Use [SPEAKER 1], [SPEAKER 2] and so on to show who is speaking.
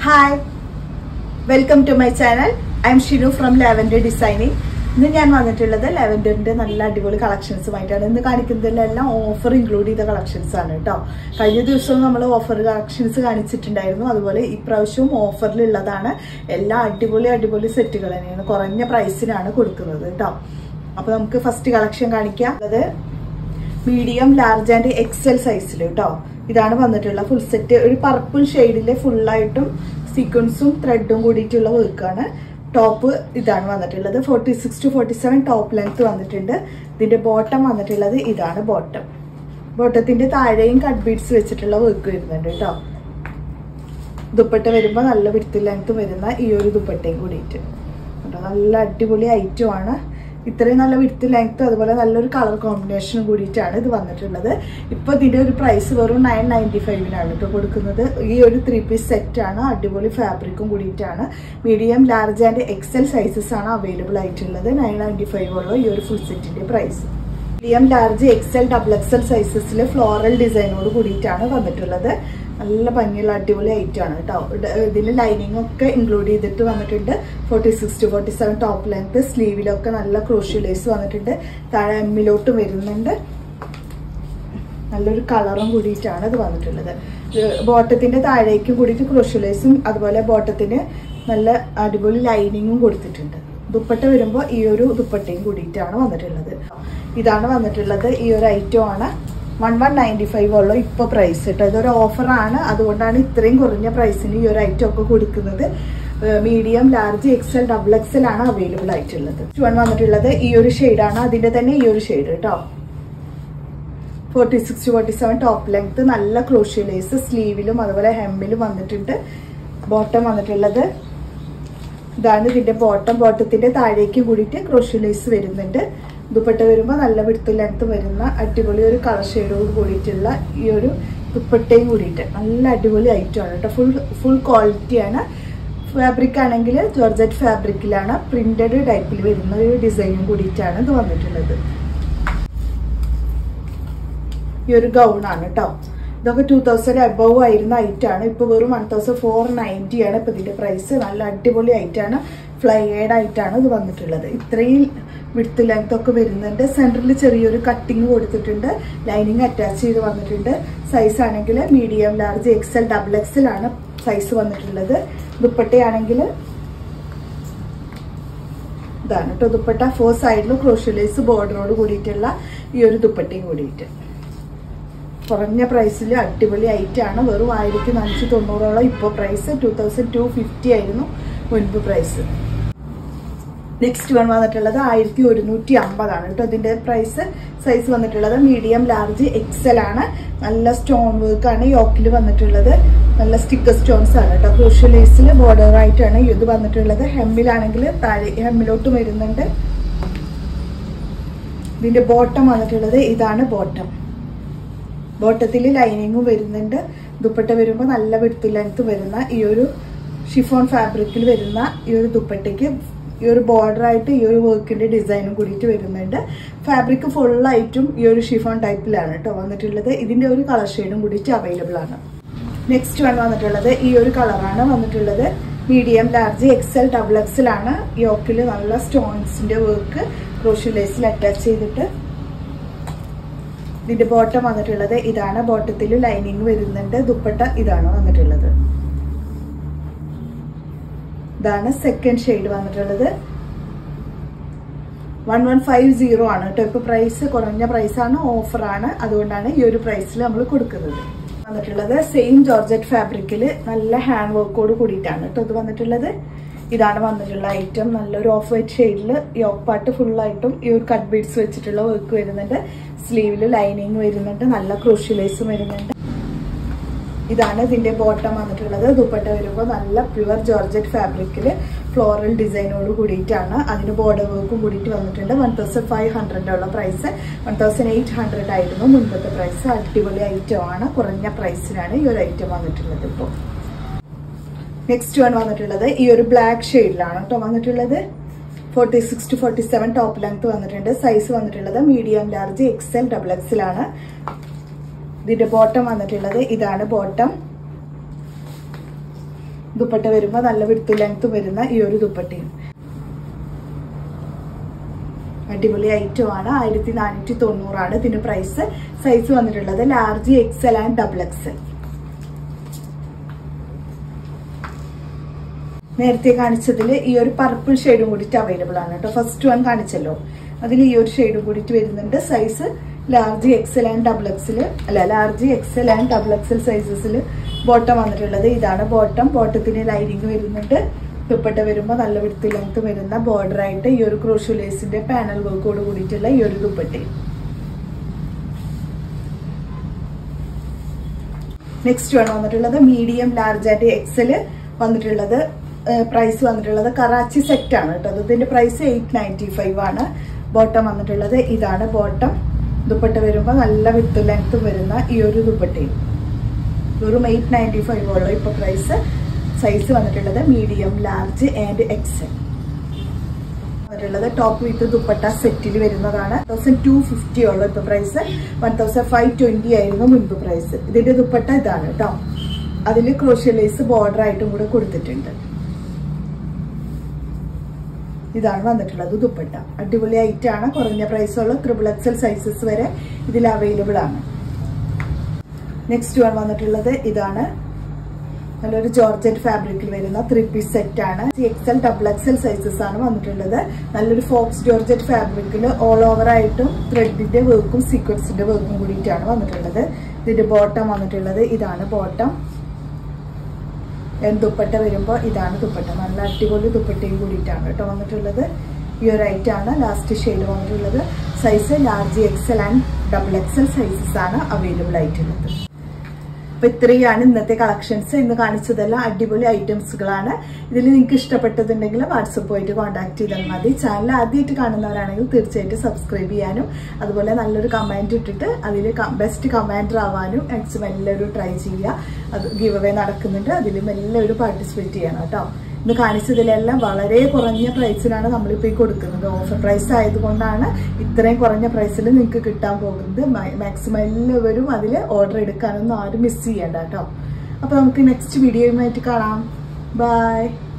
[SPEAKER 1] hi welcome to my channel I am Shinu from Lavender Designing ഇന്ന് ഞാൻ വന്നിട്ടുള്ളത് ലാവൻഡറിന്റെ നല്ല അടിപൊളി കളക്ഷൻസുമായിട്ടാണ് ഇന്ന് കാണിക്കുന്നതിലെല്ലാം ഓഫർ ഇൻക്ലൂഡ് ചെയ്ത കളക്ഷൻസ് ആണ് കേട്ടോ കഴിഞ്ഞ ദിവസവും നമ്മൾ ഓഫർ കളക്ഷൻസ് കാണിച്ചിട്ടുണ്ടായിരുന്നു അതുപോലെ ഇപ്രാവശ്യവും ഓഫറിലുള്ളതാണ് എല്ലാ അടിപൊളി അടിപൊളി സെറ്റുകൾ തന്നെയാണ് കുറഞ്ഞ പ്രൈസിനാണ് കൊടുക്കുന്നത് കേട്ടോ അപ്പൊ നമുക്ക് ഫസ്റ്റ് കളക്ഷൻ കാണിക്കാം അത് മീഡിയം ലാർജ് ആൻഡ് എക്സൽ സൈസിൽ കേട്ടോ ഇതാണ് വന്നിട്ടുള്ള ഫുൾ സെറ്റ് ഒരു പർപ്പിൾ ഷെയ്ഡിലെ ഫുള്ളായിട്ടും സീക്വൻസും ത്രെഡും കൂടിയിട്ടുള്ള വർക്കാണ് ടോപ്പ് ഇതാണ് വന്നിട്ടുള്ളത് forty six to forty seven top length വന്നിട്ടുണ്ട് ഇതിന്റെ ബോട്ടം വന്നിട്ടുള്ളത് ഇതാണ് ബോട്ടം ബോട്ടത്തിന്റെ താഴെയും കട്ട് ബീഡ്സ് വെച്ചിട്ടുള്ള വർക്ക് വരുന്നുണ്ട് കേട്ടോ ദുപ്പട്ട വരുമ്പോൾ നല്ല വിടുത്ത് ലെങ്ത് വരുന്ന ഈ ഒരു ദുപ്പട്ടയും കൂടിയിട്ട് കേട്ടോ നല്ല അടിപൊളി ഐറ്റം ആണ് ഇത്രയും നല്ല വിടുത്ത് ലെങ്ത് അതുപോലെ നല്ലൊരു കളർ കോമ്പിനേഷനും കൂടിയിട്ടാണ് ഇത് വന്നിട്ടുള്ളത് ഇപ്പൊ ഇതിന്റെ ഒരു പ്രൈസ് വെറും നയൻ നയൻറ്റി ഫൈവിനാണ് കേട്ടോ കൊടുക്കുന്നത് ഈ ഒരു ത്രീ പീസ് സെറ്റ് ആണ് അടിപൊളി ഫാബ്രിക്കും കൂടിയിട്ടാണ് medium large and XL sizes ആണ് അവൈലബിൾ ആയിട്ടുള്ളത് നയൻ നയൻറ്റി ഫൈവ് ഉള്ള ഈ ഒരു ഫുൾ സെറ്റിന്റെ price medium large XL double XL സൈസസിൽ ഫ്ലോറൽ ഡിസൈനോട് കൂടിയിട്ടാണ് വന്നിട്ടുള്ളത് നല്ല ഭംഗിയുള്ള അടിപൊളി ഐറ്റം ആണ് കേട്ടോ ഇതിൽ ലൈനിങ് ഒക്കെ ഇൻക്ലൂഡ് ചെയ്തിട്ട് വന്നിട്ടുണ്ട് forty six to forty seven top length സ്ലീവിലൊക്കെ നല്ല ക്രോഷ്യലേസ് വന്നിട്ടുണ്ട് താഴെ എമ്മിലോട്ടും വരുന്നുണ്ട് നല്ലൊരു കളറും കൂടിയിട്ടാണ് ഇത് വന്നിട്ടുള്ളത് ബോട്ടത്തിന്റെ താഴേക്കും കൂടിയിട്ട് ക്രോഷ്യലേസും അതുപോലെ ബോട്ടത്തിന് നല്ല അടിപൊളി ലൈനിങ്ങും കൊടുത്തിട്ടുണ്ട് ദുപ്പട്ട വരുമ്പോൾ ഈ ഒരു ദുപ്പട്ടയും കൂടിയിട്ടാണ് വന്നിട്ടുള്ളത് ഇതാണ് വന്നിട്ടുള്ളത് ഈ ഒരു ഐറ്റം ആണ് വൺ വൺ നയൻറ്റി ഫൈവ് ഉള്ളു ഇപ്പോൾ പ്രൈസ് കേട്ടോ ഇതൊരു ഓഫറാണ് അതുകൊണ്ടാണ് ഇത്രയും കുറഞ്ഞ പ്രൈസിന് ഈ ഒരു ഐറ്റം ഒക്കെ കൊടുക്കുന്നത് medium large XL double XL ആണ് അവൈലബിൾ ആയിട്ടുള്ളത് വൺ വന്നിട്ടുള്ളത് ഈ ഒരു ഷെയ്ഡാണ് അതിന്റെ തന്നെ ഈ ഒരു ഷെയ്ഡ് കേട്ടോ forty six forty seven top length നല്ല ക്രോഷ്യലേസ് സ്ലീവിലും അതുപോലെ ഹെമ്മിലും വന്നിട്ടുണ്ട് ബോട്ടം വന്നിട്ടുള്ളത് ഇതാണ് ഇതിന്റെ ബോട്ടം ബോട്ടത്തിന്റെ താഴേക്ക് കൂടിയിട്ട് ക്രോഷ്യലേസ് വരുന്നുണ്ട് ദുപ്പട്ട വരുമ്പോൾ നല്ല വിടുത്ത് ലെങ്ത് വരുന്ന അടിപൊളി ഒരു കളർ ഷെയ്ഡോട് കൂടിയിട്ടുള്ള ഈ ഒരു ദുപ്പട്ടയും കൂടിയിട്ട് നല്ല അടിപൊളി ഐറ്റം ആണ് കേട്ടോ ഫുൾ ഫുൾ ക്വാളിറ്റിയാണ് ഫാബ്രിക് ആണെങ്കിൽ ജോർജറ്റ് ഫാബ്രിക്കിലാണ് പ്രിന്റഡ് ടൈപ്പിൽ വരുന്ന ഒരു ഡിസൈനും കൂടിയിട്ടാണ് ഇത് വന്നിട്ടുള്ളത് ഈ ഒരു ഗൗൺ ആണ് കേട്ടോ ഇതൊക്കെ ടൂ തൗസൻഡ് അബവ് ആയിരുന്ന ഐറ്റം ആണ് ഇപ്പൊ വെറും വൺ തൗസൻഡ് ഫോർ നയൻറ്റി ആണ് ഇപ്പൊ ഇതിന്റെ പ്രൈസ് നല്ല അടിപൊളി ഐറ്റാണ് ഫ്ലൈഡ് ആയിട്ടാണ് ഇത് വന്നിട്ടുള്ളത് ഇത്രയും വിടുത്ത് ലെങ്ത് ഒക്കെ വരുന്നുണ്ട് സെന്ററിൽ ചെറിയൊരു കട്ടിങ് കൊടുത്തിട്ടുണ്ട് ലൈനിങ് അറ്റാച്ച് ചെയ്ത് വന്നിട്ടുണ്ട് സൈസ് ആണെങ്കിൽ medium large XL double XL ആണ് സൈസ് വന്നിട്ടുള്ളത് ദുപ്പട്ടയാണെങ്കിൽ ഇതാണ് കേട്ടോ ദുപ്പട്ട ഫോർ സൈഡിലും ക്രോഷ്യലേസ് ബോർഡറോട് കൂടിയിട്ടുള്ള ഈ ഒരു ദുപ്പട്ടയും കൂടിയിട്ട് കുറഞ്ഞ പ്രൈസിൽ അടിപൊളി ഐറ്റം ആണ് വെറും ആയിരത്തി നാനൂറ്റി തൊണ്ണൂറോളം ഇപ്പോൾ price two thousand two fifty ആയിരുന്നു മുൻപ് പ്രൈസ് നെക്സ്റ്റ് വൺ വന്നിട്ടുള്ളത് ആയിരത്തി ഒരുന്നൂറ്റി അമ്പതാണ് കേട്ടോ ഇതിന്റെ പ്രൈസ് സൈസ് വന്നിട്ടുള്ളത് മീഡിയം ലാർജ് എക്സൽ ആണ് നല്ല സ്റ്റോൺ വർക്ക് ആണ് യോക്കിൽ വന്നിട്ടുള്ളത് നല്ല സ്റ്റിക്കർ സ്റ്റോൺസ് ആണ് കേട്ടോ ക്രൂഷ്യലേസിൽ ബോർഡർ ആയിട്ടാണ് ഇത് വന്നിട്ടുള്ളത് ഹെമ്മിലാണെങ്കിൽ താഴെ ഹെമ്മിലോട്ട് വരുന്നുണ്ട് ഇതിന്റെ ബോട്ടം വന്നിട്ടുള്ളത് ഇതാണ് ബോട്ടം ബോട്ടത്തിൽ ലൈനിങ്ങും വരുന്നുണ്ട് ദുപ്പട്ട വരുമ്പോൾ നല്ല വിടുത്ത് ലെങ്ത് വരുന്ന ഈ ഒരു ഷിഫോൺ ഫാബ്രിക്കിൽ വരുന്ന ഈ ഒരു ദുപ്പട്ടയ്ക്ക് ഈ ഒരു ബോർഡർ ആയിട്ട് ഈ ഒരു വർക്കിന്റെ ഡിസൈനും കൂടിയിട്ട് വരുന്നുണ്ട് ഫാബ്രിക് ഫുള്ളായിട്ടും ഈ ഒരു ഷിഫോൺ ടൈപ്പിലാണ് കേട്ടോ വന്നിട്ടുള്ളത് ഇതിന്റെ ഒരു കളർ ഷെയ്ഡും കൂടിയിട്ട് അവൈലബിൾ ആണ് നെക്സ്റ്റ് വൺ വന്നിട്ടുള്ളത് ഈ ഒരു കളറാണ് വന്നിട്ടുള്ളത് medium large XL double XL ആണ് യോക്കിൽ നല്ല സ്റ്റോൺസിന്റെ വർക്ക് ക്രോഷ്യലേസിൽ അറ്റാച്ച് ചെയ്തിട്ട് ഇതിന്റെ ബോട്ടം വന്നിട്ടുള്ളത് ഇതാണ് ബോട്ടത്തിൽ ലൈനിങ് വരുന്നുണ്ട് ദുപ്പട്ട ഇതാണ് വന്നിട്ടുള്ളത് ഇതാണ് സെക്കൻഡ് ഷെയ്ഡ് വന്നിട്ടുള്ളത് വൺ വൺ ഫൈവ് സീറോ ആണ് കേട്ടോ ഇപ്പൊ പ്രൈസ് കുറഞ്ഞ പ്രൈസാണ് ഓഫറാണ് അതുകൊണ്ടാണ് ഈ ഒരു പ്രൈസിൽ നമ്മൾ കൊടുക്കുന്നത് വന്നിട്ടുള്ളത് സെയിം ജോർജറ്റ് ഫാബ്രിക്കിൽ നല്ല ഹാൻഡ് വർക്കോട് കൂടിയിട്ടാണ് കേട്ടോ ഇത് വന്നിട്ടുള്ളത് ഇതാണ് വന്നിട്ടുള്ള ഐറ്റം നല്ലൊരു ഓഫ് വൈറ്റ് ഷെയ്ഡിൽ യോക്ക് പാട്ട് ഫുള്ളായിട്ടും ഈ ഒരു കട്ട് ബീഡ്സ് വെച്ചിട്ടുള്ള വർക്ക് വരുന്നുണ്ട് സ്ലീവിൽ ലൈനിങ് വരുന്നുണ്ട് നല്ല ക്രൂഷ്യലേസും വരുന്നുണ്ട് ഇതാണ് ഇതിന്റെ ബോട്ടം വന്നിട്ടുള്ളത് ദുപ്പട്ട വരുമ്പോൾ നല്ല പ്യുവർ ജോർജറ്റ് ഫാബ്രിക്കിൽ ഫ്ലോറൽ ഡിസൈനോട് കൂടിയിട്ടാണ് അതിന് ബോർഡർ വർക്കും കൂടിയിട്ട് വന്നിട്ടുണ്ട് വൺ തൗസൻഡ് ഫൈവ് ഹൺഡ്രഡ് ഉള്ള price one thousand eight hundred ആയിരുന്നു മുൻപത്തെ പ്രൈസ് അടിപൊളി ഐറ്റം ആണ് കുറഞ്ഞ പ്രൈസിനാണ് ഈ ഒരു ഐറ്റം വന്നിട്ടുള്ളത് ഇപ്പോൾ നെക്സ്റ്റ് വൺ വന്നിട്ടുള്ളത് ഈ ഒരു ബ്ലാക്ക് ഷെയ്ഡിലാണ് കേട്ടോ വന്നിട്ടുള്ളത് forty six to forty seven top length വന്നിട്ടുണ്ട് സൈസ് വന്നിട്ടുള്ളത് medium large XL double XL ആണ് ഇതിന്റെ ബോട്ടം വന്നിട്ടുള്ളത് ഇതാണ് ബോട്ടം ദുപ്പട്ട വരുമ്പോൾ നല്ല വിടുത്ത് ലെങ്ത് വരുന്ന ഈ ഒരു ദുപ്പട്ടയും അടിപൊളി ഐറ്റം ആണ് ആയിരത്തി നാനൂറ്റി തൊണ്ണൂറാണ് ഇതിന്റെ പ്രൈസ് സൈസ് വന്നിട്ടുള്ളത് large XL and double XL നേരത്തെ കാണിച്ചതിൽ ഈ ഒരു പർപ്പിൾ ഷെയ്ഡും കൂടിയിട്ട് അവൈലബിൾ ആണ് കേട്ടോ ഫസ്റ്റ് വൺ കാണിച്ചല്ലോ അതിൽ ഈ ഒരു ഷെയ്ഡും കൂടിയിട്ട് വരുന്നുണ്ട് size large XL and double XL അല്ല large XL and double XL സൈസസിൽ ബോട്ടം വന്നിട്ടുള്ളത് ഇതാണ് ബോട്ടം ബോട്ടത്തിന് ലൈനിങ് വരുന്നുണ്ട് ദുപ്പട്ട വരുമ്പോൾ നല്ല വിടുത്ത് ലെങ്ത് വരുന്ന ബോർഡർ ആയിട്ട് ഈ ഒരു ക്രോഷു ലേസിന്റെ പാനൽ വർക്കോട് കൂടിയിട്ടുള്ള ഈ ഒരു ദുപ്പട്ടയും നെക്സ്റ്റ് ആണ് വന്നിട്ടുള്ളത് മീഡിയം ലാർജ് ആയിട്ട് എക്സല് വന്നിട്ടുള്ളത് പ്രൈസ് വന്നിട്ടുള്ളത് കറാച്ചി സെറ്റ് ആണ് കേട്ടോ ഇതിന്റെ പ്രൈസ് എയ്റ്റ് നയൻറ്റി ഫൈവ് ആണ് ബോട്ടം വന്നിട്ടുള്ളത് ഇതാണ് ബോട്ടം ദുപ്പട്ട വരുമ്പോൾ നല്ല വിത്ത് ലെങ്ത് വരുന്ന ഈ ഒരു ദുപ്പട്ടയും വെറും എയ്റ്റ് നയൻറ്റി ഫൈവ് ഉള്ളു ഇപ്പൊ പ്രൈസ് സൈസ് വന്നിട്ടുള്ളത് മീഡിയം ലാർജ് ആൻഡ് എക്സൽ വന്നിട്ടുള്ളത് ടോപ്പ് വിത്ത് ദുപ്പട്ട സെറ്റിൽ വരുന്നതാണ് തൗസൻഡ് ടു ഫിഫ്റ്റി ഉള്ളു ഇപ്പൊ price one thousand five twenty ആയിരുന്നു മുൻപ് പ്രൈസ് ഇതിന്റെ ദുപ്പട്ട ഇതാണ് കേട്ടോ അതിൽ ക്രോഷ്യലൈസ് ബോർഡർ ആയിട്ടും കൂടെ കൊടുത്തിട്ടുണ്ട് ഇതാണ് വന്നിട്ടുള്ളത് ദുപ്പട്ട അടിപൊളി ഐറ്റം ആണ് കുറഞ്ഞ പ്രൈസുള്ള ത്രിബിൾ എക്സൽ സൈസസ് വരെ ഇതിൽ അവൈലബിൾ ആണ് നെക്സ്റ്റ് വൺ വന്നിട്ടുള്ളത് ഇതാണ് നല്ലൊരു ജോർജറ്റ് ഫാബ്രിക്കിൽ വരുന്ന ത്രീ പീസ് സെറ്റ് ആണ് എക്സൽ ഡബിൾ എക്സൽ സൈസസ് ആണ് വന്നിട്ടുള്ളത് നല്ലൊരു ഫോക്സ് ജോർജറ്റ് ഫാബ്രിക്കിൽ ഓൾ ഓവർ ആയിട്ടും ത്രെഡിന്റെ വർക്കും സീക്വൻസിന്റെ വർക്കും കൂടിയിട്ടാണ് വന്നിട്ടുള്ളത് ഇതിന്റെ ബോട്ടം വന്നിട്ടുള്ളത് ഇതാണ് ബോട്ടം ദുപ്പട്ട വരുമ്പോൾ ഇതാണ് ദുപ്പട്ട നല്ല അടിപൊളി ദുപ്പട്ടയും കൂടിയിട്ടാണ് കേട്ടോ വന്നിട്ടുള്ളത് ഈ ഒരു ഐറ്റം ആണ് ലാസ്റ്റ് ഷെയ്ഡ് വന്നിട്ടുള്ളത് size large XL and double XL sizes ആണ് അവൈലബിൾ ആയിട്ടുള്ളത് അപ്പൊ ഇത്രയാണ് ഇന്നത്തെ കളക്ഷൻസ് ഇന്ന് കാണിച്ചതെല്ലാം അടിപൊളി ഐറ്റംസുകളാണ് ഇതിൽ നിങ്ങൾക്ക് ഇഷ്ടപ്പെട്ടതുണ്ടെങ്കിൽ വാട്സപ്പ് പോയിട്ട് കോൺടാക്ട് ചെയ്താൽ മതി ചാനൽ ആദ്യമായിട്ട് കാണുന്നവരാണെങ്കിൽ തീർച്ചയായിട്ടും സബ്സ്ക്രൈബ് ചെയ്യാനും അതുപോലെ നല്ലൊരു കമന്റ് ഇട്ടിട്ട് അതിൽ ബെസ്റ്റ് കമാൻഡർ ആവാനും മാക്സിമം എല്ലാവരും ട്രൈ ചെയ്യുക അത് ഗിവ് അവേ നടക്കുന്നുണ്ട് അതിലും എല്ലാവരും പാർട്ടിസിപ്പേറ്റ് ചെയ്യണം കേട്ടോ ഇന്ന് കാണിച്ചതിലെല്ലാം വളരെ കുറഞ്ഞ പ്രൈസിലാണ് നമ്മളിപ്പോൾ ഈ കൊടുക്കുന്നത് ഓഫർ പ്രൈസ് ആയതുകൊണ്ടാണ് ഇത്രയും കുറഞ്ഞ പ്രൈസിൽ നിങ്ങൾക്ക് കിട്ടാൻ പോകുന്നത് മാക്സിമം എല്ലാവരും അതിൽ ഓർഡർ എടുക്കാനൊന്നും ആരും മിസ് ചെയ്യണ്ട കേട്ടോ അപ്പോൾ നമുക്ക് നെക്സ്റ്റ് വീഡിയോയുമായിട്ട് കാണാം ബൈ